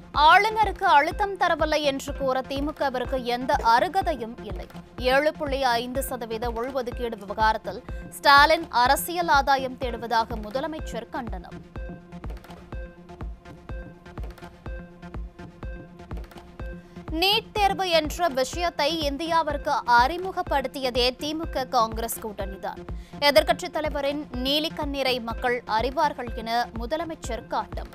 ஆளுநருக்கு அழுத்தம் தரவில்லை என்று கூற திமுகவிற்கு எந்த அருகதையும் இல்லை ஏழு புள்ளி ஐந்து சதவீத உள்ஒதுக்கீடு விவகாரத்தில் ஸ்டாலின் அரசியல் ஆதாயம் தேடுவதாக முதலமைச்சர் கண்டனம் நீட் தேர்வு என்ற விஷயத்தை இந்தியாவிற்கு அறிமுகப்படுத்தியதே திமுக காங்கிரஸ் கூட்டணிதான் எதிர்க்கட்சித் தலைவரின் நீலிக்கண்ணீரை மக்கள் அறிவார்கள் என முதலமைச்சர் காட்டம்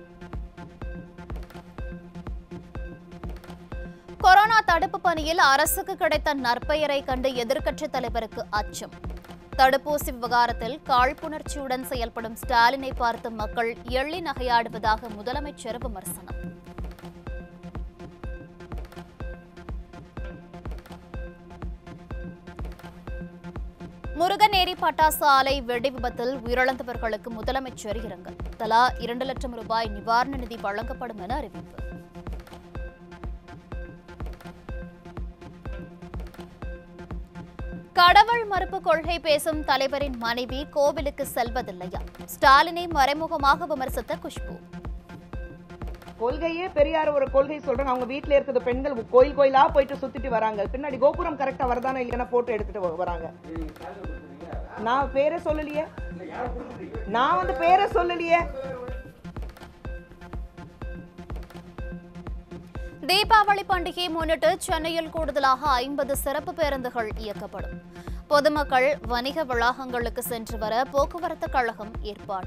கொரோனா தடுப்பு பணியில் அரசுக்கு கிடைத்த நற்பெயரை கண்டு எதிர்க்கட்சித் தலைவருக்கு அச்சம் தடுப்பூசி விவகாரத்தில் காழ்ப்புணர்ச்சியுடன் செயல்படும் ஸ்டாலினை பார்த்து மக்கள் எள்ளி நகையாடுவதாக முதலமைச்சர் விமர்சனம் முருகநேரி பட்டாசு ஆலை வெடி விபத்தில் உயிரிழந்தவர்களுக்கு முதலமைச்சர் இரங்கல் தலா இரண்டு லட்சம் ரூபாய் நிவாரண நிதி வழங்கப்படும் என அறிவிப்பு கடவுள் மறுப்பு கொள்கை பேசும் தலைவரின் மனைவி கோவிலுக்கு செல்வதில்லையா ஸ்டாலினை மறைமுகமாக விமர்சித்த குஷ்பு கொள்கையே பெரியார் ஒரு கொள்கை சொல்றாங்க அவங்க வீட்ல இருக்கிற பெண்கள் கோயில் கோயிலா போயிட்டு சுத்திட்டு வராங்க பின்னாடி கோபுரம் கரெக்டா வருதானா இல்லைன்னா போட்டோ எடுத்துட்டு வ- வராங்க நான் பேரை சொல்லலையே நான் வந்து பேரை சொல்லலையே தீபாவளி பண்டிகையை முன்னிட்டு சென்னையில் கூடுதலாக ஐம்பது சிறப்பு பேருந்துகள் இயக்கப்படும் பொதுமக்கள் வணிக வளாகங்களுக்கு சென்று வர போக்குவரத்து கழகம் ஏற்பாடு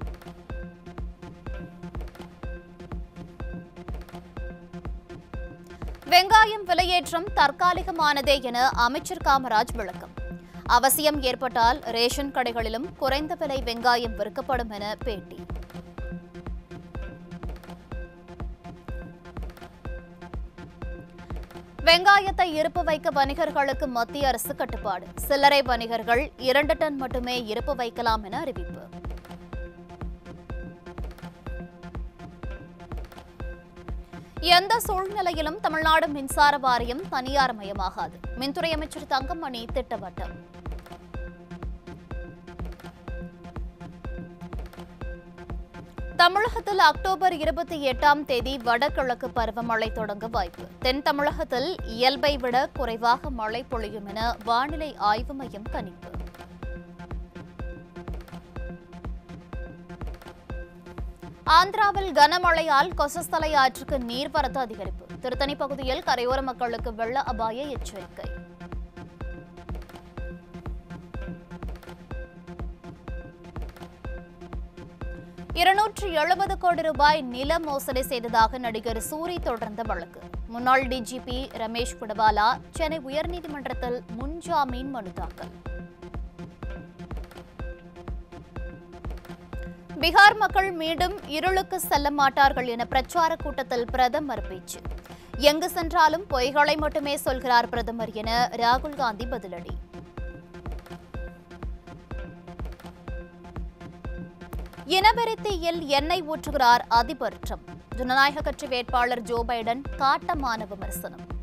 வெங்காயம் விலையேற்றம் தற்காலிகமானதே என அமைச்சர் காமராஜ் விளக்கம் அவசியம் ஏற்பட்டால் ரேஷன் கடைகளிலும் குறைந்த விலை வெங்காயம் விற்கப்படும் என பேட்டி வெங்காயத்தை இருப்பு வைக்க வணிகர்களுக்கு மத்திய அரசு கட்டுப்பாடு சில்லறை வணிகர்கள் இரண்டு டன் மட்டுமே இருப்பு வைக்கலாம் என அறிவிப்பு எந்த சூழ்நிலையிலும் தமிழ்நாடு மின்சார வாரியம் தனியார் மயமாகாது மின்துறை அமைச்சர் தங்கமணி திட்டவட்டம் தமிழகத்தில் அக்டோபர் இருபத்தி எட்டாம் தேதி வடகிழக்கு பருவமழை தொடங்க வாய்ப்பு தென் தமிழகத்தில் இயல்பை விட குறைவாக மழை பொழியும் என வானிலை ஆய்வு மையம் கணிப்பு ஆந்திராவில் கனமழையால் கொசஸ்தலை ஆற்றுக்கு நீர்வரத்து அதிகரிப்பு திருத்தணி பகுதியில் கரையோர மக்களுக்கு வெள்ள அபாய எச்சரிக்கை இருநூற்று எழுபது கோடி ரூபாய் நில மோசடி செய்ததாக நடிகர் சூரி தொடர்ந்த வழக்கு முன்னாள் டிஜிபி ரமேஷ் குடவாலா சென்னை உயர்நீதிமன்றத்தில் முன்ஜாமீன் மனு தாக்கல் பீகார் மக்கள் மீண்டும் இருளுக்கு செல்ல மாட்டார்கள் என பிரச்சார கூட்டத்தில் பிரதமர் பேச்சு எங்கு சென்றாலும் பொய்களை மட்டுமே சொல்கிறார் பிரதமர் என ராகுல் காந்தி பதிலடி இனவெறித்தியில் எண்ணெய் ஊற்றுகிறார் அதிபர் ட்ரம்ப் ஜனநாயக கட்சி வேட்பாளர் ஜோ பைடன் காட்டமான விமர்சனம்